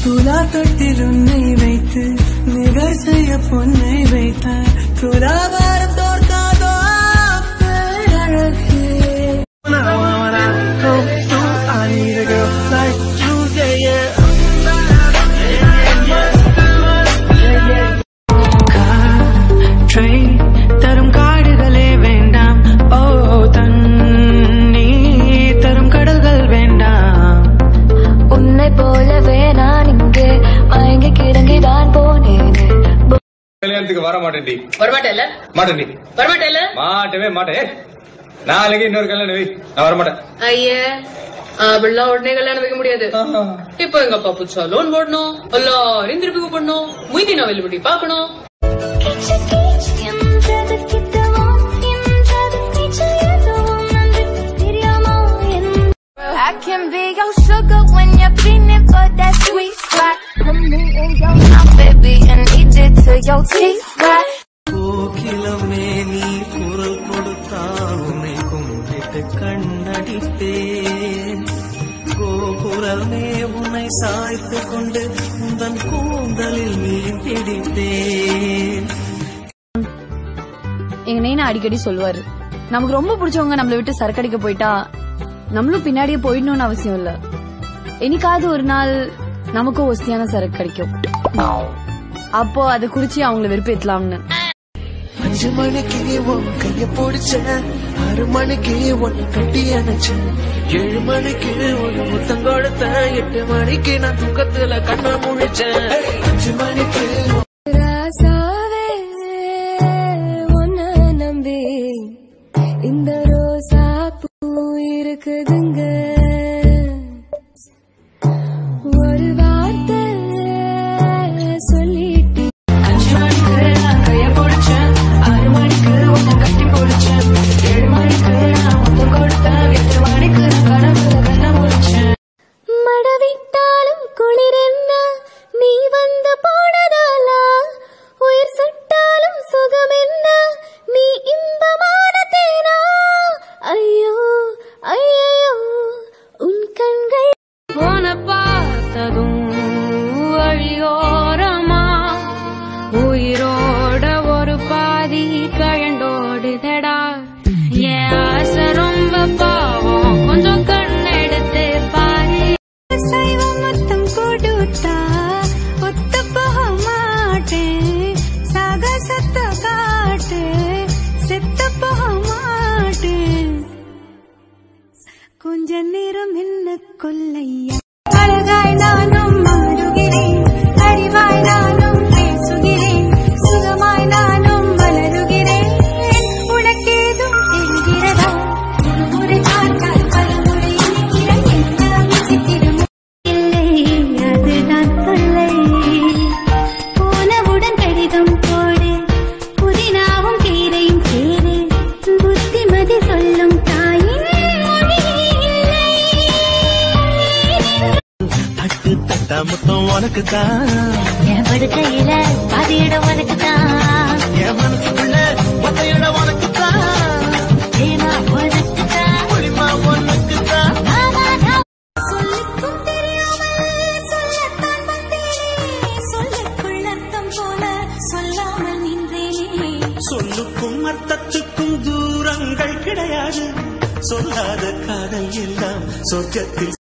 துலா தொட்டில் உன்னை வைத்து நிகர் செய்ய பொன்னை வைத்தார் துலாபாரம் தோற்காதோ பேரழகே I need a girl like you, yeah, yeah. காற்றை தரும் காடுகளே வேண்டாம் ஓ தண்ணி தரும் கடல்கள் வேண்டாம் உன்னை போலவே நான் இங்கே மயங்கி கிடங்கிதான் போனேனே கல்யாணத்துக்கு வர மாட்டேன்டி வரமாட்டேல்ல மாட்டேன்டி வரமாட்டேல்ல மாட்டவே மாட்டேன் ஏய், நாளைக்கு இன்னொரு கல்யாணம் வை நான் வரமாட்டேன் ஐயே அப்படிலாம் உடனே கல்யாணம் வைக்க முடியாது இப்போ எங்க அப்பா புதுசா லோன் போடணும் எல்லாரையும் திருப்பி கூப்பிடணும் முய்தி நான் வெளிப்படி பாக்கணும் I can be your sugar when you're feeling for that sweet spot. Put me in your mouth, baby, and eat it till your teeth rot. கோகிலமே நீ குரல் கொடுத்தால் உன்னை கும்பிட்டு கண்ணடிப்பேன் கோபுரமே உன்னை சாய்த்து கொண்டு உந்தன் கூந்தலில் மீன் பிடிப்பேன் எங்க நைனா அடிக்கடி சொல்லுவாரு நமக்கு ரொம்ப பிடிச்சவங்க நம்மள விட்டு சரக்கடிக்க போயிட்டா நம்மளும் பின்னாடியே போயிடணும்னு அவசியம் இல்ல என்னைக்காவது ஒரு நாள் நமக்கும் ஒஸ்தியான சரக்கு கிடைக்கும் அப்போ அதை குடிச்சு அவங்கள வெறுப்பேத்தலாம்னு அஞ்சு மணிக்கு உன் கைய பிடிச்சேன் ஆறு மணிக்கு உன்னை கட்டி அணைச்சேன் ஏழு மணிக்கு ஒரு முத்தம் கொடுத்தேன் எட்டு மணிக்கு நான் தூக்கத்துல கண்ண முழிச்சேன் அஞ்சு மணிக்கு ராசாவே உன்னை நம்பி இந்த ரோசா பூ இருக்குதுங்க ஒரு வார்த்தை சொல்லிட்டு அஞ்சு மணிக்கு நான் கைய பிடிச்சேன் ஆறு மணிக்கு உன்னை கட்டி பிடிச்சேன் ஏழு மணிக்கு நான் முத்தம் கொடுத்தேன் எட்டு மணிக்கு நான் கனவுல கண்ண முழிச்சேன் மடவிட்டாலும் குளிரென்ன நீ வந்து போனதாலா உயிர் சுட்டாலும் சுகம் என்ன நீ இன்பமான தேனா ஐயோ ஐயோ உன் கண்கள் போன பார்த்ததும் வழியோரமா உயிரோட ஒரு பாதி கழண்டோடுதடா என் ஆசை ரொம்ப பாவம் கொஞ்சம் கண்ணெடுத்து பாரு சைவம் மொத்தம் கொடுத்தா ஒத்து போக மாட்டேன் சாகசத்த காட்டு செத்து போக மாட்டேன் கொஞ்ச நேரம் என்ன கொல்லையா அழகாய் நானும் மாறுகிறேன் அறிவாய் நானும் பேசுகிறேன் சுகமாய் நானும் மலருகிறேன் உனக்கேதும் தெரிகிறதா ஒரு முறை பார்த்தால் பலமுறை இணைக்கிற என்ன விசித்திரம் இல்லை அதுதான் தொல்லை போனவுடன் கடிதம் போடு புதினாவும் கீரையும் சேரு புத்திமதி சொல்லும் தாயின் மொழி இல்லை தட்டு தட்டா மொத்தம் உனக்கு தான் என் படுக்கையில பாதியிடம் உனக்கு தான் என் மனசுக்குள்ள மொத்தையோட உனக்கு தான் ஏமா உனக்கு தான் புரிமா உனக்கு தான் சொல்லுக்கும் தெரியாமல் சொல்லத்தான் வந்தேனே சொல்லுக்குள் அர்த்தம் போல சொல்லாமல் நின்றேனே சொல்லுக்கும் அர்த்தத்துக்கும் தூரங்கள் கிடையாது சொல்லாத காதல் எல்லாம் சொர்க்கத்தில்